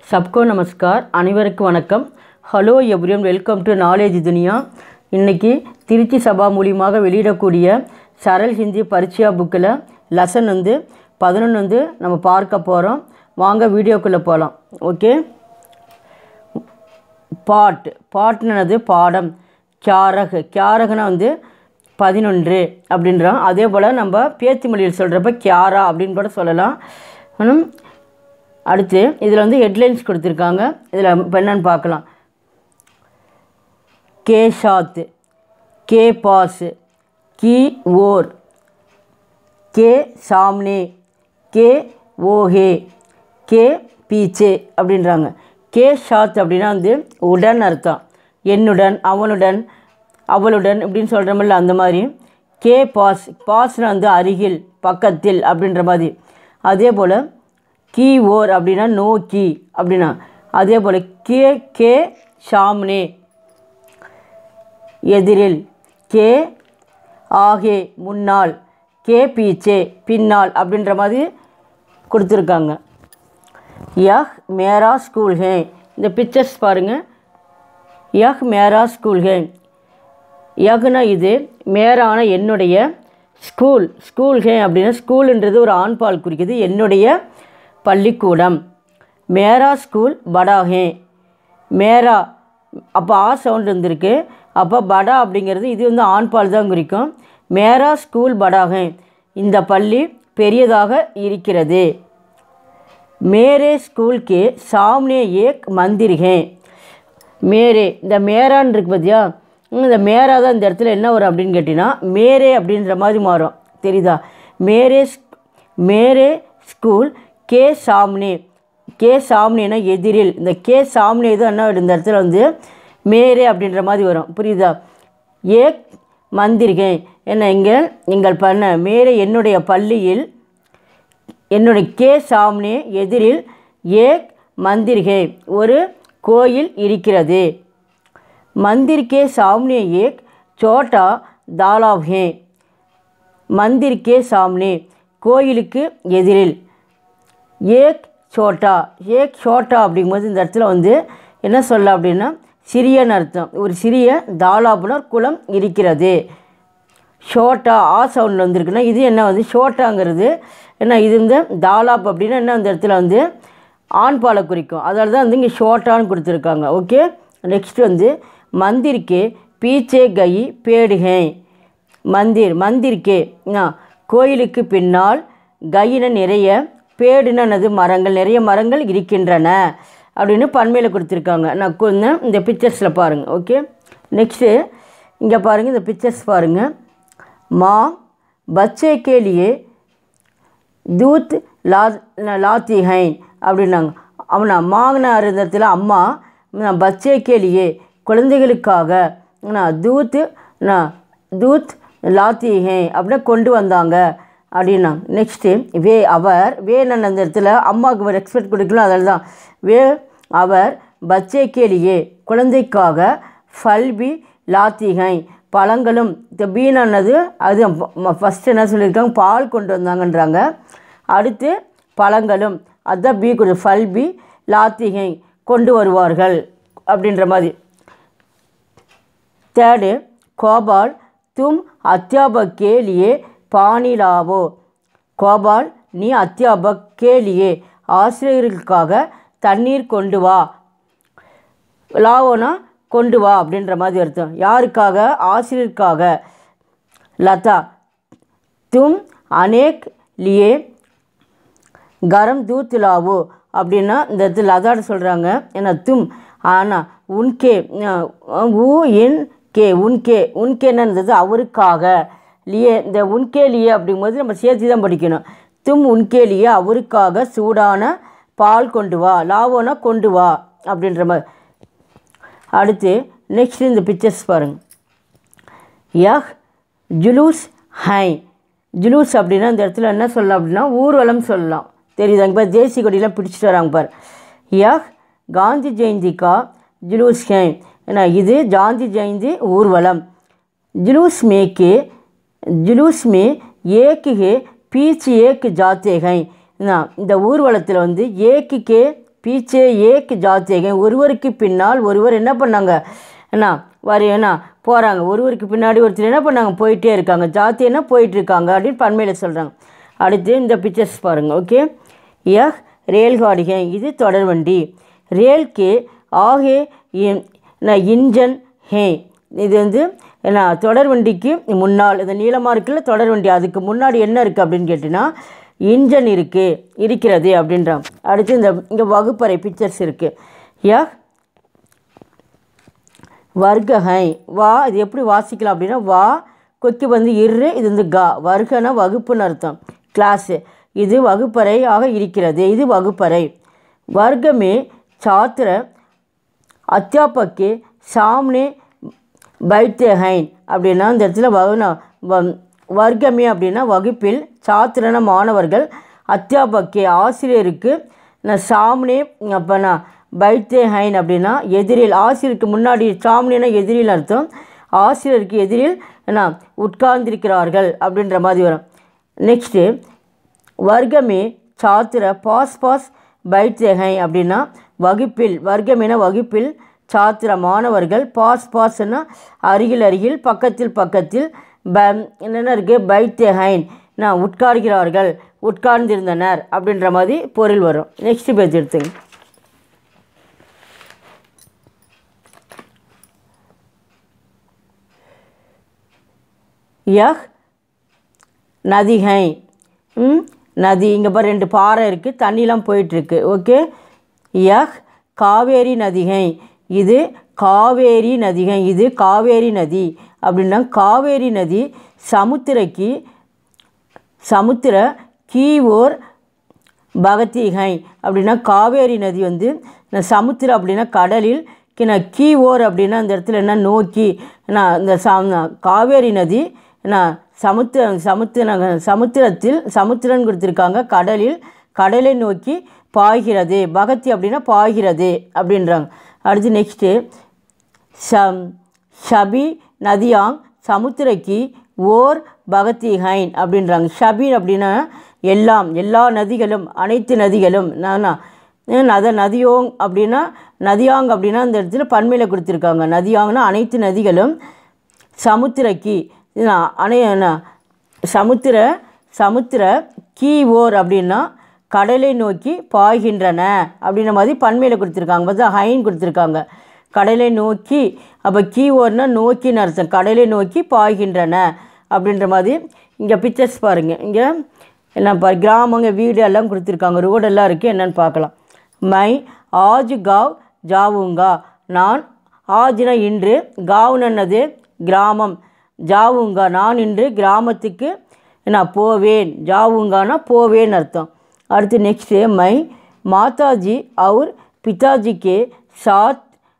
சப்கோ நமஸ்கார் அனைவருக்கும் வணக்கம் hello everyone welcome to knowledge Duniya இன்னைக்கு திருச்சி சபா மூலியமாக வெளியிடக்கூடிய சரல் ஹிந்தி பரிச்சயா புக்கில் லெசன் வந்து பதினொன்று வந்து நம்ம பார்க்க போகிறோம் வாங்க வீடியோக்குள்ளே போகலாம் ஓகே பாட் பாட்னது பாடம் கியாரகு கியாரகுனா வந்து பதினொன்று அப்படின்றோம் அதே போல் நம்ம பேச்சு மொழியில் சொல்கிறப்ப கியாரா அப்படின்னு கூட சொல்லலாம் ஆனால் அடுத்து இதில் வந்து ஹெட்லைன்ஸ் கொடுத்துருக்காங்க இதில் இப்போ என்னன்னு பார்க்கலாம் கே ஷாத் கே பாஸ் கி ஓர் கே சாம்னே கே ஓஹே கே பீச்சே அப்படின்றாங்க கே ஷாத் அப்படின்னா வந்து உடன் அர்த்தம் என்னுடன் அவனுடன் அவளுடன் இப்படின்னு சொல்கிறோமில்ல அந்த மாதிரி கே பாஸ் பாஸ்னா வந்து அருகில் பக்கத்தில் அப்படின்ற மாதிரி அதே போல் கீ ஓர் அப்படின்னா நோக்கி அப்படின்னா அதே போல் கே கே ஷாம்னே எதிரில் கே ஆகே முன்னால் கே பீச்சே பின்னால் அப்படின்ற மாதிரி கொடுத்துருக்காங்க யஹ் மேரா ஸ்கூல் ஹே இந்த பிக்சர்ஸ் பாருங்கள் யஹ் மேரா ஸ்கூல் ஹே யஹ்னா இது மேரான என்னுடைய ஸ்கூல் ஸ்கூல் ஹே அப்படின்னா ஸ்கூலுன்றது ஒரு ஆண்பால் குறிக்குது என்னுடைய பள்ளிக்கூடம் மேரா ஸ்கூல் படா ஹே மேரா அப்போ ஆ சவுண்ட் இருந்திருக்கு அப்போ படா அப்படிங்கிறது இது வந்து ஆண்பால் தான் குறிக்கும் மேரா ஸ்கூல் படா ஹே இந்த பள்ளி பெரியதாக இருக்கிறது மேரே ஸ்கூல் கே சாம்னே ஏக் மந்திர் ஹே மேரே இந்த மேரான்னு இருக்கு பார்த்தியா இந்த மேரா தான் இந்த இடத்துல என்ன வரும் அப்படின்னு கேட்டிங்கன்னா மேரே அப்படின்ற மாதிரி மாறும் தெரியுதா மேரே ஸ்க்- மேரே ஸ்கூல் கே சாம்னே கே சாம்னேனா எதிரில் இந்த கே சாம்னே தான் என்ன ஆயிடும் இந்த இடத்துல வந்து மேரே அப்படின்ற மாதிரி வரும் புரியுதா ஏக் மந்திர்கே என்ன இங்கே எங்கள் பண்ண மேரே என்னுடைய பள்ளியில் என்னுடைய கே சாம்னே எதிரில் ஏக் மந்திர் ஹே ஒரு கோயில் இருக்கிறது மந்திர் கே சாம்னே ஏக் சோட்டா தாலாவ் ஹே மந்திர் கே சாம்னே கோயிலுக்கு எதிரில் ஏக் சோட்டா ஏக் சோட்டா அப்படிங்கும்போது இந்த இடத்துல வந்து என்ன சொல்ல அப்படின்னா சிறியன்னு அர்த்தம் ஒரு சிறிய தாலாபுனர் குளம் இருக்கிறது ஷோட்டா ஆ சவுண்டில் வந்திருக்குன்னா இது என்ன வந்து ஷோட்டாங்கிறது என்ன இது இந்த தாலாப் அப்படின்னா என்ன இந்த இடத்துல வந்து ஆண் பாலை குறிக்கும் அதனால தான் வந்து இங்கே ஷோட்டான்னு கொடுத்துருக்காங்க ஓகே நெக்ஸ்ட் வந்து மந்திர்க்கே பீச்சே கை பேடுகே மந்திர் மந்திர்க்கே என்ன, கோயிலுக்கு பின்னால் கையின நிறைய பேடுனது மரங்கள் நிறைய மரங்கள் இருக்கின்றன அப்படின்னு பன்மையில் கொடுத்துருக்காங்க நான் கொஞ்சம் இந்த பிக்சர்ஸில் பாருங்கள் ஓகே நெக்ஸ்ட்டு இங்கே பாருங்கள் இந்த பிக்சர்ஸ் பாருங்கள் மா பச்சே கே லியே தூத் லா லாத்தி ஹைன் அப்படின்னாங்க அவனா மாங்கனார் இந்த இடத்துல அம்மா நான் பச்சே கேலியே குழந்தைகளுக்காக நான் தூத் நான் தூத் லாத்தி ஹே அப்படின்னா கொண்டு வந்தாங்க அப்படின்னா நெக்ஸ்ட்டு வே அவர் வே நான் அந்த இடத்துல அம்மாவுக்கு ரெஸ்பெக்ட் கொடுக்கலாம் அதில் தான் வே அவர் பச்சே கேலியே குழந்தைக்காக ஃபல்பி லாத்திகை பழங்களும் இந்த பீனானது அது ஃபஸ்ட்டு என்ன சொல்லியிருக்காங்க பால் கொண்டு வந்தாங்கன்றாங்க அடுத்து பழங்களும் அதுதான் பி கொடு ஃபல்பி லாத்திகை கொண்டு வருவார்கள் அப்படின்ற மாதிரி தேர்டு கோபால் தும் அத்தியாபக் கே லியே பானி லாவோ கோபால் நீ அத்தியாபக் கே லியே ஆசிரியர்களுக்காக தண்ணீர் கொண்டு வா லாவோனா கொண்டு வா அப்படின்ற மாதிரி அர்த்தம் யாருக்காக ஆசிரியருக்காக லதா தும் அனேக் லியே கரம் தூத் லாவோ அப்படின்னா இந்த இடத்துல லதாட சொல்கிறாங்க ஏன்னா தும் ஆனால் உன்கே அஹ், ஊ என் கே உன்கே உன்கேன்னு இருந்தது அவருக்காக லியே இந்த உன்கே லியே அப்படிங்கும்போது நம்ம சேர்த்து தான் படிக்கணும் தும் உன்கே லியே அவருக்காக சூடான பால் கொண்டு வா லாவோனா கொண்டு வா அப்படின்ற மாதிரி அடுத்து நெக்ஸ்ட் இந்த பிக்சர்ஸ் பாருங்கள் யஹ் ஜுலூஸ் ஹை ஜுலூஸ் அப்படின்னா இந்த இடத்துல என்ன சொல்லலாம் அப்படின்னா ஊர்வலம் சொல்லலாம் தெரியுதா இப்போ தேசிய கொடியெலாம் பிடிச்சிட்டு வராங்க பார் யஹ் காந்தி ஜெயந்திக்கா ஜுலூஸ் ஹை ஏன்னா இது காந்தி ஜெயந்தி ஊர்வலம் जुलूस में के जुलूस में एक है பீச் ஏக்கு ஜாத்தே ஹை நான் இந்த ஊர்வலத்தில் வந்து ஏக்கு கே பீச்சே ஏக் ஜாத்தேகை ஒருவருக்கு பின்னால் ஒருவர் என்ன பண்ணாங்க என்ன வரி என்ன போகிறாங்க ஒருவருக்கு பின்னாடி ஒருத்தர் என்ன பண்ணாங்க போயிட்டே இருக்காங்க ஜாத்தியன்னா போயிட்டு இருக்காங்க அப்படின்னு பன்மையில் சொல்கிறாங்க அடுத்து இந்த பிக்சர்ஸ் பாருங்கள் ஓகே யஹ் ரேல்காடிகை இது தொடர்வண்டி ரேல்கே ஆகே இ- ந இன்ஜன் ஹே இது வந்து என்ன தொடர்வண்டிக்கு முன்னால் இந்த நீளமாக இருக்குல்ல தொடர்வண்டி அதுக்கு முன்னாடி என்ன இருக்குது அப்படின்னு கேட்டிங்கன்னா இன்ஜன் இருக்குது இருக்கிறது அப்படின்றான் அடுத்து இந்த இங்கே வகுப்பறை பிக்சர்ஸ் இருக்குது யஹ் வர்க்கஹை வா இது எப்படி வாசிக்கலாம் அப்படின்னா வா கொக்கி வந்து இரு இது வந்து கா வர்க்கனா வகுப்புன்னு அர்த்தம் கிளாஸு இது வகுப்பறை ஆக இருக்கிறது இது வகுப்பறை வர்க்கமே சாத்திர அத்தியாபக்கு சாம்னே பைத்தே ஹைன் அப்படின்னா இந்த இடத்துல வகுனா வ- வர்க்கமே அப்படின்னா வகுப்பில் சாத்திரன மாணவர்கள் அத்தியாபக்கே ஆசிரியருக்கு நான் சாம்னே அப்போ நான் பைத்தே ஹைன் அப்படின்னா எதிரில் ஆசிரியருக்கு முன்னாடி சாம்னேனா எதிரில் அர்த்தம் ஆசிரியருக்கு எதிரில் என்ன உட்கார்ந்திருக்கிறார்கள் அப்படின்ற மாதிரி வரும் நெக்ஸ்ட்டு வர்க்கமே சாத்திர பாஸ் பாஸ் பைத்தேகை அப்படின்னா வகுப்பில் வர்க்கமென வகுப்பில் சாத்திர மாணவர்கள் பாஸ் பாஸ்னா அருகில் அருகில் பக்கத்தில் பக்கத்தில் ப என்னென்ன இருக்குது பைத்தேகைன் நான் உட்கார்கிறார்கள் உட்கார்ந்திருந்தனர் அப்படின்ற மாதிரி பொருள் வரும் நெக்ஸ்ட் பேஜ் எடுத்துங்க யஹ் நதிகை ம் நதி இங்கே பாரு ரெண்டு பாறை இருக்குது தண்ணிலாம் போயிட்டுருக்கு ஓகே யஹ் காவேரி நதிகை இது காவேரி நதிகை இது காவேரி நதி அப்படின்னா காவேரி நதி சமுத்திரக்கு சமுத்திர கீவோர் பகத்திகை அப்படின்னா காவேரி நதி வந்து இந்த சமுத்திரம் அப்படின்னா கடலில் கிண கீவோர் அப்படின்னா அந்த இடத்துல என்ன நோக்கி நான் இந்த ச காவேரி நதி நான் சமுத்திர சமுத்திர சமுத்திரத்தில் சமுத்திரன் கொடுத்துருக்காங்க கடலில் கடலை நோக்கி பாய்கிறது பகத்தி அப்படின்னா பாய்கிறது அப்படின்றாங்க அடுத்து நெக்ஸ்ட்டு சம் ஷபி நதியாங் சமுத்திரக்கு ஓர் பகத்திஹைன் அப்படின்றாங்க ஷபீன் அப்படின்னா எல்லாம் எல்லா நதிகளும் அனைத்து நதிகளும் நான் நத நதியோங் அப்படின்னா நதியாங் அப்படின்னா இந்த இடத்துல பன்மையில் கொடுத்துருக்காங்க நதியாங்னா அனைத்து நதிகளும் சமுத்திரக்கு நான் அணை நான் சமுத்திர சமுத்திர கீ ஓர் அப்படின்னா கடலை நோக்கி பாய்கின்றன அப்படின்ற மாதிரி பன்மையில் கொடுத்துருக்காங்க பார்த்தா ஹைன் கொடுத்துருக்காங்க கடலை நோக்கி அப்போ கீ ஓர்னா நோக்கின்னு அர்த்தம் கடலை நோக்கி பாய்கின்றன அப்படின்ற மாதிரி இங்கே பிக்சர்ஸ் பாருங்கள் இங்கே என்ன பா கிராமங்க வீடு எல்லாம் கொடுத்துருக்காங்க ரோடெல்லாம் இருக்குது என்னன்னு பார்க்கலாம் மை ஆஜ் காவ் ஜாவுங்கா நான் ஆஜ்னா இன்று காவ்னது கிராமம் ஜாவுங்கா நான் இன்று கிராமத்துக்கு நான் போவேன் ஜாவுங்கானா போவேன்னு அர்த்தம் அடுத்து நெக்ஸ்ட்டு மை மாதாஜி அவர் பிதாஜிக்கு சாத்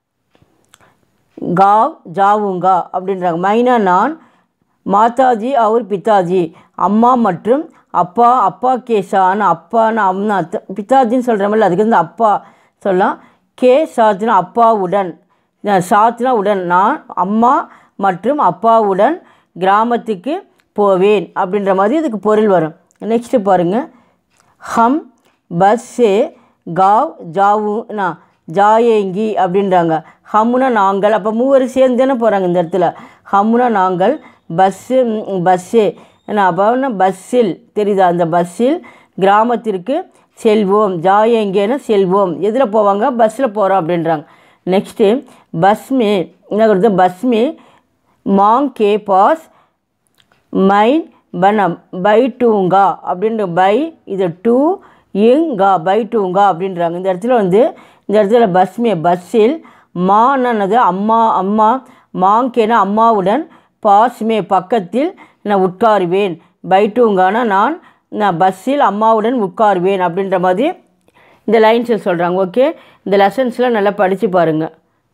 காவ் ஜாவுங்கா அப்படின்றாங்க மைனா நான் மாதாஜி அவர் பிதாஜி அம்மா மற்றும் அப்பா அப்பா கே ஷான்னு அப்பான்னு அம்மா அத்த- பிதாஜின்னு சொல்கிற மாதிரி அதுக்கு வந்து அப்பா சொல்லலாம் கே சாத்னா அப்பாவுடன் அஹ் சாத்னா உடன் நான் அம்மா மற்றும் அப்பாவுடன் கிராமத்துக்கு போவேன் அப்படின்ற மாதிரி இதுக்கு பொருள் வரும் நெக்ஸ்ட்டு பாருங்கள் ஹம் பஸ் சே காவ் ஜாவு நான் ஜாயேங்கி அப்படின்றாங்க ஹம்முனா நாங்கள் அப்போ மூவர் சேர்ந்து தானே போகிறாங்க இந்த இடத்துல ஹம்முனா நாங்கள் பஸ்ஸு பஸ்ஸு நான் அப்போனா பஸ்ஸில் தெரியுதா அந்த பஸ்ஸில் கிராமத்திற்கு செல்வோம் ஜாயேங்கேன்னு செல்வோம் எதில் போவாங்க பஸ்ஸில் போகிறோம் அப்படின்றாங்க நெக்ஸ்ட்டு பஸ் மே என்ன கொடுத்து பஸ் மே மாங் கே பாஸ் மைன் பனம் பை டூங்கா அப்படின்ற பை இது டூ இங்கா பை டூங்கா அப்படின்றாங்க இந்த இடத்துல வந்து இந்த இடத்துல பஸ்மே பஸ்ஸில் மானது அம்மா அம்மா மாங்கேனா அம்மாவுடன் பாஸ்மே பக்கத்தில் நான் உட்காருவேன் பை டூங்கானா நான் நான் பஸ்ஸில் அம்மாவுடன் உட்காருவேன் அப்படின்ற மாதிரி இந்த லைன்ஸை சொல்கிறாங்க ஓகே இந்த லெசன்ஸ்லாம் நல்லா படித்து பாருங்கள்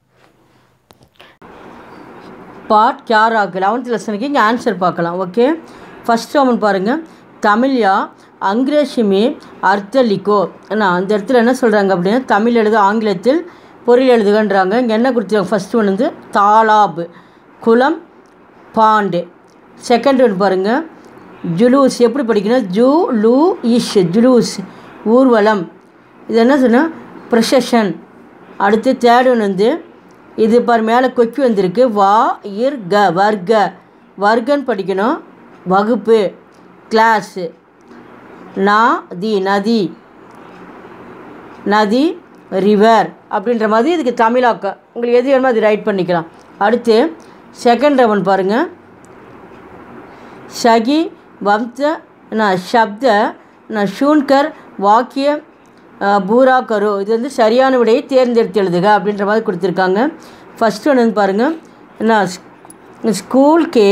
பார்ட் கியாராக்கு லெவன்த் லெசனுக்கு இங்கே ஆன்சர் பார்க்கலாம் ஓகே ஃபஸ்ட் ஒன் பாருங்கள் தமிழ்யா அங்கிரேஷிமே அர்த்த லிக்கோ என்ன அந்த இடத்துல என்ன சொல்கிறாங்க அப்படின்னா தமிழ் எழுத ஆங்கிலத்தில் பொருள் எழுதுகன்றாங்க இங்கே என்ன கொடுத்துருக்காங்க ஃபஸ்ட் ஒன் வந்து தாலாப் குளம் பாண்டு செகண்ட் ஒன் பாருங்கள் ஜுலூஸ் எப்படி படிக்கணும் ஜூ லூ இஷ் ஜுலூஸ் ஊர்வலம் இது என்ன சொன்னால் ப்ரொசஷன் அடுத்து தேர்ட் ஒன் வந்து இது பார் மேலே கொக்கி வந்திருக்கு வா இர் க வர்க்க வர்க்கன்னு படிக்கணும் வகுப்பு கிளாஸு நா தி நதி நதி ரிவர் அப்படின்ற மாதிரி இதுக்கு தமிழாக்கம் உங்களுக்கு எது வேணுமோ அது ரைட் பண்ணிக்கலாம் அடுத்து செகண்ட் ரவன் பாருங்கள் ஷகி வம்ச நான் ஷப்த நான் ஷூன்கர் வாக்கிய அஹ், பூரா கரு இது வந்து சரியான விடையை தேர்ந்தெடுத்து எழுதுக அப்படின்ற மாதிரி கொடுத்துருக்காங்க ஃபஸ்ட் ஒன்று வந்து பாருங்கள் நான் ஸ்கூல் கே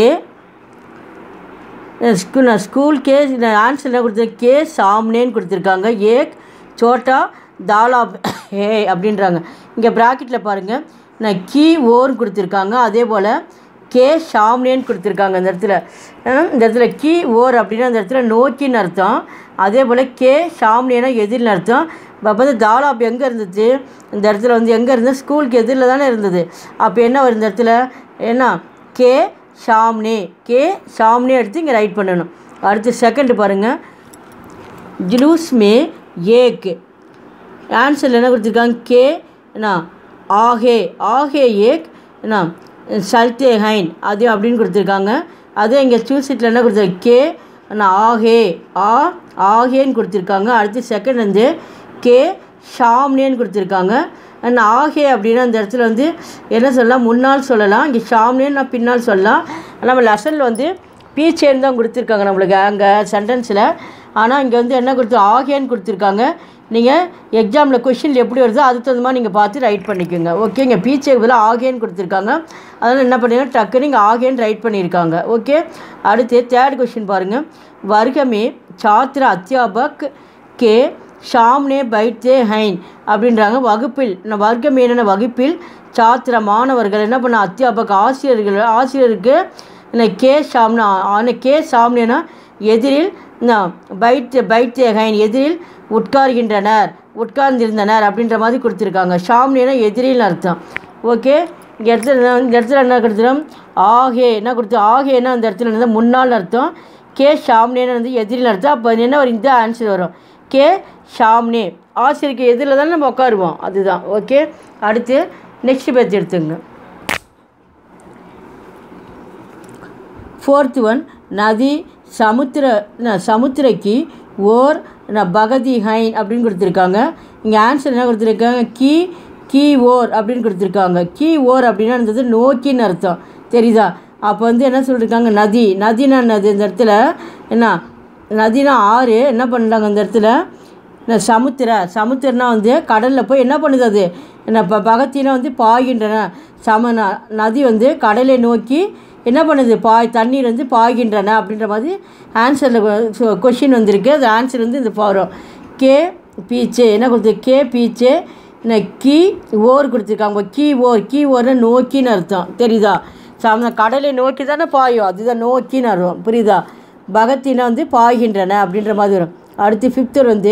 ஸ்கூல் நான் ஸ்கூல் கே ஆன்சர் என்ன கொடுத்துருக்கேன் கே சாம்னேன்னு கொடுத்துருக்காங்க ஏக் சோட்டா தாலா ஹே அப்படின்றாங்க இங்கே ப்ராக்கெட்டில் பாருங்கள் நான் கீ ஓர்னு கொடுத்துருக்காங்க அதே போல் கே ஷாம்னேன்னு கொடுத்துருக்காங்க இந்த இடத்துல அஹ் இந்த இடத்துல கீ ஓர் அப்படின்னா இந்த இடத்துல நோக்கின்னு அர்த்தம் அதே போல் கே ஷாம்னேனா எதிர்னு அர்த்தம் இப்போ வந்து தாலாப் எங்கே இருந்துச்சு இந்த இடத்துல வந்து எங்கே இருந்தது ஸ்கூலுக்கு எதிரில் தானே இருந்தது அப்போ என்ன வரும் இந்த இடத்துல என்ன கே ஷாம்னே கே ஷாம்னே எடுத்து இங்கே ரைட் பண்ணணும் அடுத்து செகண்ட் பாருங்கள் ஜுலூஸ் மே ஏக் ஆன்சரில் என்ன கொடுத்துருக்காங்க கே என்ன ஆஹே ஆஹே ஏக் என்ன சல்தே ஹைன் அது அப்படின்னு கொடுத்துருக்காங்க அதே இங்கே சூசிட்டில் என்ன கொடுத்துருக்காங்க கே என்ன ஆஹே ஆ ஆஹேன்னு கொடுத்துருக்காங்க அடுத்து செகண்ட் வந்து கே ஷாம்னேன்னு கொடுத்துருக்காங்க அண்ட் ஆகே அப்படின்னா அந்த இடத்துல வந்து என்ன சொல்லலாம் முன்னால் சொல்லலாம் இங்கே ஷாம்னேன்னு நான் பின்னால் சொல்லலாம் நம்ம லெசனில் வந்து பீச்சேன்னு தான் கொடுத்துருக்காங்க நம்மளுக்கு அங்கே சென்டென்ஸில் ஆனால் இங்கே வந்து என்ன கொடுத்து ஆகேன்னு கொடுத்துருக்காங்க நீங்கள் எக்ஸாமில் கொஷின் எப்படி வருதோ அதுக்கு தகுந்த மாதிரி நீங்கள் பார்த்து ரைட் பண்ணிக்கோங்க ஓகே இங்கே பீச்சேக்கு பதிலாக ஆகேன்னு கொடுத்துருக்காங்க அதனால் என்ன பண்ணுங்க டக்குன்னு இங்கே ஆகேன்னு ரைட் பண்ணியிருக்காங்க ஓகே அடுத்து தேர்ட் கொஷின் பாருங்கள் வர்க்கமே சாத்திர அத்தியாபக் கே ஷாம்னே பைத்தே ஹைன் அப்படின்றாங்க வகுப்பில் நான் வர்க்கம் என்னென்ன வகுப்பில் சாத்திர மாணவர்கள் என்ன பண்ண அத்தியாபக ஆசிரியர்கள் ஆசிரியருக்கு என்ன கே ஷாம்னா ஆன கே ஷாம்னேனா எதிரில் நான் பைத்தே பைத்தே ஹைன் எதிரில் உட்கார்கின்றனர் உட்கார்ந்திருந்தனர் அப்படின்ற மாதிரி கொடுத்துருக்காங்க ஷாம்னேனா எதிரில் அர்த்தம் ஓகே இங்கே இடத்துல என்ன- இந்த இடத்துல என்ன கொடுத்துரும் ஆகே என்ன கொடுத்து ஆகேன்னா அந்த இடத்துல என்ன முன்னாள் அர்த்தம் கே ஷாம்னேன்னு வந்து எதிரில் அர்த்தம் அப்போ என்ன ஒரு இந்த ஆன்சர் வரும் கே ஷாம்னே ஆசிரியருக்கு எதிரில் தானே நம்ம உட்காருவோம் அதுதான் ஓகே அடுத்து நெக்ஸ்ட் பேஜ் எடுத்துங்க ஃபோர்த் ஒன் நதி சமுத்திர ந- சமுத்திரக்கு ஓர் ந- பகதி ஹைன் அப்படின்னு கொடுத்துருக்காங்க இங்கே ஆன்சர் என்ன கொடுத்துருக்காங்க கீ கீ ஓர் அப்படின்னு கொடுத்துருக்காங்க கீ ஓர் அப்படின்னா இருந்தது நோக்கின்னு அர்த்தம் தெரியுதா அப்போ வந்து என்ன சொல்லியிருக்காங்க நதி நதினா என்னது இந்த இடத்துல என்ன நதினா ஆறு என்ன பண்ணுறாங்க இந்த இடத்துல இந்த சமுத்திர சமுத்திரனா வந்து கடலில் போய் என்ன பண்ணுது அது என்ன ப பகத்தினா வந்து பாய்கின்றன சம ந- நதி வந்து கடலை நோக்கி என்ன பண்ணுது பாய் தண்ணீர் வந்து பாய்கின்றன அப்படின்ற மாதிரி ஆன்சரில் கொஷின் வந்திருக்கு அது ஆன்சர் வந்து இந்த வரும் கே பீச்சே என்ன கொடுத்து கே பீச்சே என்ன கீ ஓர் கொடுத்துருக்காங்க கீ ஓர் கீ ஓர்னு நோக்கின்னு அர்த்தம் தெரியுதா சம கடலை நோக்கி தானே பாயும் அதுதான் நோக்கின்னு அர்த்தம் புரியுதா பகத்தினா வந்து பாய்கின்றன அப்படின்ற மாதிரி வரும் அடுத்து ஃபிஃப்த்தர் வந்து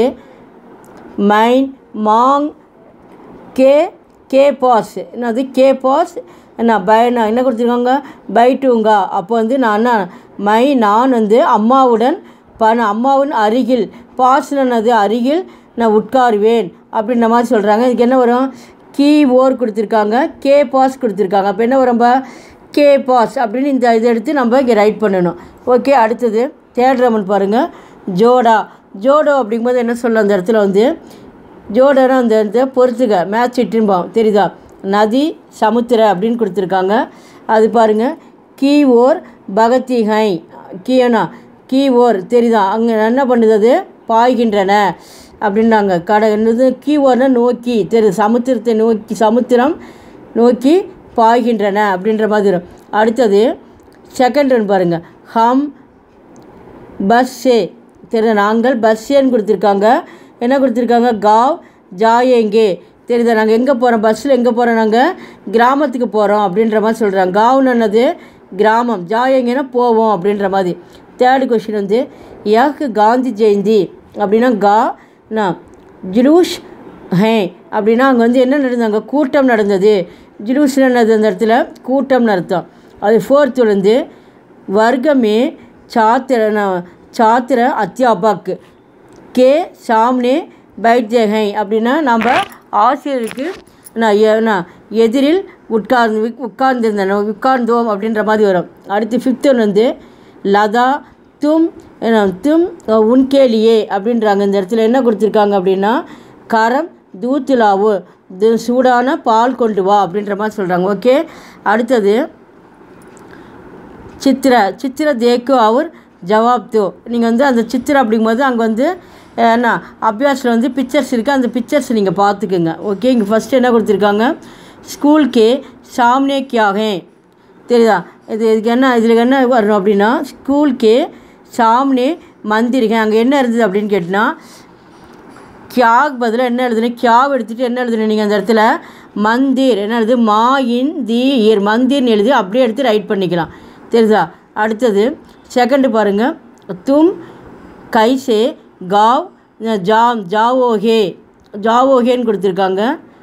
மைன் மாங் கே கே பாஸ் என்னது கே பாஸ் என்ன பை நான் என்ன கொடுத்துருக்காங்க பை டூங்கா அப்போ வந்து நான் என்ன மை நான் வந்து அம்மாவுடன் பண அம்மாவின் அருகில் பாஸ்னு என்னது அருகில் நான் உட்காருவேன் அப்படின்ற மாதிரி சொல்கிறாங்க இதுக்கு என்ன வரும் கீ ஓர் கொடுத்துருக்காங்க கே பாஸ் கொடுத்துருக்காங்க அப்போ என்ன வரும் கே பாஸ் அப்படின்னு இந்த இதை எடுத்து நம்ம இங்கே ரைட் பண்ணணும் ஓகே அடுத்தது தேர்ட் ரமன் பாருங்கள் ஜோடா ஜோடோ அப்படிங்கும்போது என்ன சொல்ல அந்த இடத்துல வந்து ஜோடனா அந்த இந்த பொறுத்துக மேட்ச் இட்டும்போம் தெரியுதா நதி சமுத்திர அப்படின்னு கொடுத்துருக்காங்க அது பாருங்கள் கீ ஓர் பகத்தி ஹை கீனா கீ ஓர் தெரியுதா அங்கே என்ன பண்ணுது அது பாய்கின்றன அப்படின்னாங்க கடை என்னது கீ ஓர்னா நோக்கி தெரியுது சமுத்திரத்தை நோக்கி சமுத்திரம் நோக்கி பாய்கின்றன அப்படின்ற மாதிரி வரும் அடுத்தது செகண்ட் ஒன் பாருங்கள் ஹம் பஸ்ஸே தெரியுது நாங்கள் பஸ்ஸேன்னு கொடுத்துருக்காங்க என்ன கொடுத்துருக்காங்க காவ் ஜாயேங்கே தெரியுதா நாங்கள் எங்கே போகிறோம் பஸ்ஸில் எங்கே போகிறோம் நாங்கள் கிராமத்துக்கு போகிறோம் அப்படின்ற மாதிரி சொல்கிறாங்க காவ்னு என்னது கிராமம் ஜாயேங்கன்னா போவோம் அப்படின்ற மாதிரி தேர்டு கொஷின் வந்து யஹ் காந்தி ஜெயந்தி அப்படின்னா கா நான் ஜுலூஷ் ஹே அப்படின்னா அங்கே வந்து என்ன நடந்தாங்க கூட்டம் நடந்தது ஜுலூஸ் என்னது அந்த இடத்துல கூட்டம்னு அர்த்தம் அது ஃபோர்த்து வந்து வர்க்கமே சாத்திர ந- சாத்திர அத்தியாபக் கே சாம்னே பைட்ஜேகை அப்படின்னா நம்ம ஆசிரியருக்கு நான் எ- நான் எதிரில் உட்கார்ந்து உட்கார்ந்திருந்தேன் உட்கார்ந்தோம் அப்படின்ற மாதிரி வரும் அடுத்து ஃபிஃப்த் ஒன் வந்து லதா தும் என்ன, தும் உன்கேலியே அப்படின்றாங்க இந்த இடத்துல என்ன கொடுத்துருக்காங்க அப்படின்னா கரம் தூத்துலாவு இது சூடான பால் கொண்டு வா அப்படின்ற மாதிரி சொல்கிறாங்க ஓகே அடுத்தது சித்திர சித்திர தேக்கு அவர் ஜவாப் தோ நீங்கள் வந்து அந்த சித்திர அப்படிங்கும்போது அங்கே வந்து அஹ், என்ன அபியாஸில் வந்து பிக்சர்ஸ் இருக்குது அந்த பிக்சர்ஸ் நீங்கள் பார்த்துக்குங்க ஓகே இங்கே ஃபஸ்ட்டு என்ன கொடுத்துருக்காங்க ஸ்கூல் கே சாம்னே கியாகே தெரியுதா இது இதுக்கு என்ன இதில் என்ன வரணும் அப்படின்னா ஸ்கூல் கே சாம்னே மந்திரிகை அங்கே என்ன இருந்தது அப்படின்னு கேட்டினா கியாக் பதிலாக என்ன எழுதுனேன் கியாவ் எடுத்துகிட்டு என்ன எழுதுனேன் நீங்கள் அந்த இடத்துல மந்திர் என்ன எழுது மா இன் தி இயர் மந்திர்னு எழுதி அப்படியே எடுத்து ரைட் பண்ணிக்கலாம் தெரியுதா அடுத்தது செகண்டு பாருங்கள் தும் கைசே காவ் ஜாம் ஜாவோஹே ஜாவோஹேன்னு கொடுத்துருக்காங்க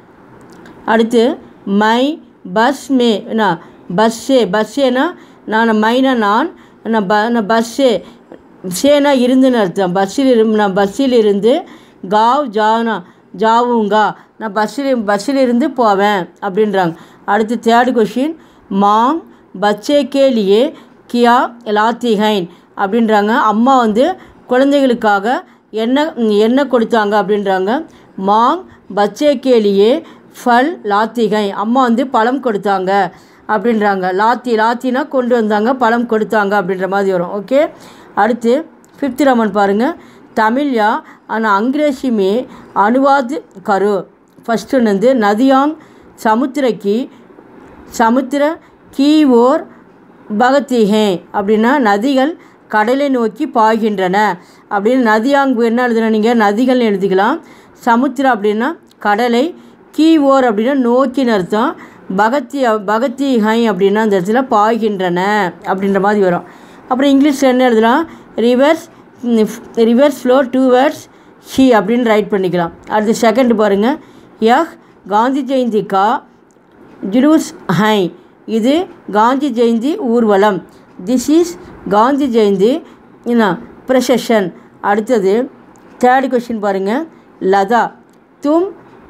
அடுத்து மை பஸ் மே என்ன பஸ்ஸே பஸ்ஸேனா நான் மைனா நான் நான் ப நான் பஸ்ஸே சேனா இருந்துன்னு அர்த்தம் பஸ்ஸில் இரு நான் பஸ்ஸில் இருந்து காவ் ஜானா ஜாவுங்கா நான் பஸ்ஸில் பஸ்ஸில் இருந்து போவேன் அப்படின்றாங்க அடுத்து தேர்டு கொஷின் மாம் பச்சே கேலியே கியா லாத்திஹைன் அப்படின்றாங்க அம்மா வந்து குழந்தைகளுக்காக என்ன என்ன கொடுத்தாங்க அப்படின்றாங்க மாங் பச்சே கேலியே ஃபல் லாத்திகை அம்மா வந்து பழம் கொடுத்தாங்க அப்படின்றாங்க லாத்தி லாத்தினா கொண்டு வந்தாங்க பழம் கொடுத்தாங்க அப்படின்ற மாதிரி வரும் ஓகே அடுத்து ஃபிஃப்த் ரமன் பாருங்கள் தமிழ்யா ஆனால் அங்கிரேசி மே அனுவாத் கரு ஃபஸ்ட் ஒன்று வந்து நதியாங் சமுத்திரக்கி சமுத்திர கீ ஓர் பகத்திகே அப்படின்னா நதிகள் கடலை நோக்கி பாய்கின்றன அப்படின்னு நதியாங்கு என்ன எழுதுனா நீங்கள் நதிகள்னு எழுதிக்கலாம் சமுத்திரம் அப்படின்னா கடலை கீ ஓர் அப்படின்னா நோக்கின்னு அர்த்தம் பகத்தி பகத்தி ஹை அப்படின்னா அந்த இடத்துல பாய்கின்றன அப்படின்ற மாதிரி வரும் அப்புறம் இங்கிலீஷில் என்ன எழுதலாம் rivers rivers flow towards ஹி அப்படின்னு ரைட் பண்ணிக்கலாம் அடுத்து செகண்ட் பாருங்கள் யஹ் காந்தி ஜெயந்தி கா ஜுலூஸ் ஹை இது காந்தி ஜெயந்தி ஊர்வலம் திஸ் இஸ் காந்தி ஜெயந்தி என்ன ப்ரொசஷன் அடுத்தது தேர்ட் கொஷின் பாருங்கள் லதா தும்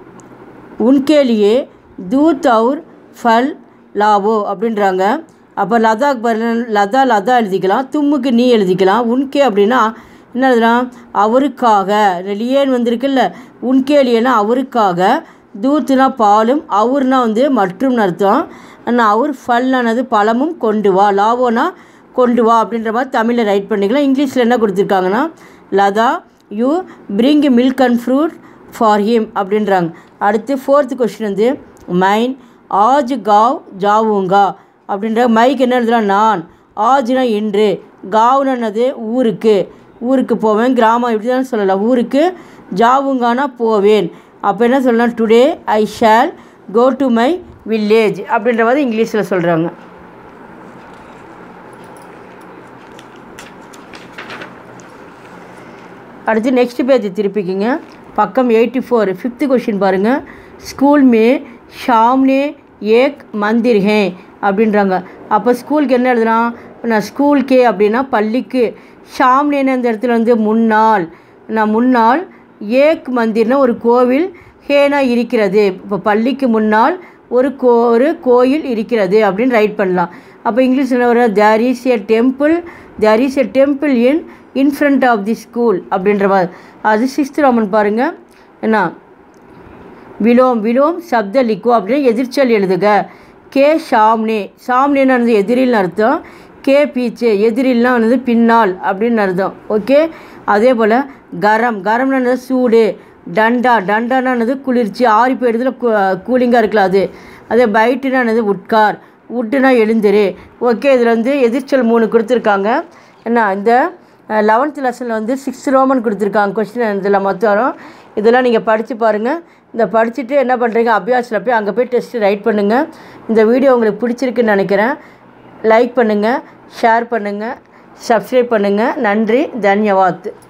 உன்கே லியே தூத் அவுர் ஃபல் லாவோ அப்படின்றாங்க அப்போ லதாக்கு பாரு லதா லதா எழுதிக்கலாம் தும்முக்கு நீ எழுதிக்கலாம் உன்கே அப்படின்னா என்ன எழுதலாம் அவருக்காக லியேன் வந்திருக்குல்ல உன்கே லியேனா அவருக்காக தூத்துனா பாலும் அவர்னா வந்து மற்றும் அர்த்தம் ஆனால் அவர் ஃபல்லானது பழமும் கொண்டு வா லாவோனா கொண்டு வா அப்படின்ற மாதிரி தமிழில் ரைட் பண்ணிக்கலாம் இங்கிலீஷில் என்ன கொடுத்துருக்காங்கன்னா Latha you bring milk and fruit for him அப்படின்றாங்க அடுத்து ஃபோர்த்து கொஷின் வந்து மைன் ஆஜ் காவ் ஜாவுங்கா அப்படின்ற மைக் என்ன எழுதுலாம் நான் ஆஜ்னா இன்று காவ்னது ஊருக்கு ஊருக்கு போவேன் கிராமம் இப்படி தான் சொல்லலாம் ஊருக்கு ஜாவுங்கானா போவேன் அப்போ என்ன சொல்லலாம் today I shall go to my village அப்படின்ற மாதிரி இங்கிலீஷில் சொல்கிறாங்க அடுத்து நெக்ஸ்ட் பேஜ் திருப்பிக்கிங்க பக்கம் எயிட்டி ஃபோர் ஃபிஃப்த்து கொஷின் பாருங்கள் ஸ்கூல் மே ஷாம்னே ஏக் மந்திர் ஹே அப்படின்றாங்க அப்போ ஸ்கூலுக்கு என்ன எழுதலாம் நான் ஸ்கூலுக்கே அப்படின்னா பள்ளிக்கு ஷாம்னேன்னு அந்த இடத்துல வந்து முன்னாள் நான் முன்னாள் ஏக் மந்திர்னா ஒரு கோவில் ஹேனா இருக்கிறது இப்போ பள்ளிக்கு முன்னால் ஒரு கோ ஒரு கோயில் இருக்கிறது அப்படின்னு ரைட் பண்ணலாம் அப்போ இங்கிலீஷில் வர there is a temple there is a temple in in front of the school அப்படின்ற மாதிரி அது சிக்ஸ்த் ரோமன் பாருங்கள் என்ன விலோம் விலோம் சப்த லிக்கோ அப்படின்னு எதிர்ச்சொல் எழுதுக கே ஷாம்னே ஷாம்னேன்னு வந்து எதிரில்னு அர்த்தம் கே பீச்சே எதிரில்னா வந்து பின்னால் அப்படின்னு அர்த்தம் ஓகே அதே போல் கரம் கரம்னு சூடு டண்டா டண்டானது குளிர்ச்சி ஆறி போயிடுறதுல கூலிங்காக இருக்கலாம் அது அதே பைட்டுனானது உட்கார் உட்டுனா எழுந்துரு ஓகே இதில் வந்து எதிர்ச்சொல் மூணு கொடுத்துருக்காங்க என்ன இந்த லெவன்த் லெசனில் வந்து சிக்ஸ் ரோமன் கொடுத்துருக்காங்க கொஸ்டின் இதில் மொத்தம் வரும் இதெல்லாம் நீங்கள் படித்து பாருங்கள் இந்த படிச்சுட்டு என்ன பண்ணுறீங்க அபியாஸில் போய் அங்கே போய் டெஸ்ட்டு ரைட் பண்ணுங்கள் இந்த வீடியோ உங்களுக்கு பிடிச்சிருக்குன்னு நினைக்கிறேன் லைக் பண்ணுங்கள் ஷேர் பண்ணுங்கள் சப்ஸ்கிரைப் பண்ணுங்கள் நன்றி தன்யவாத்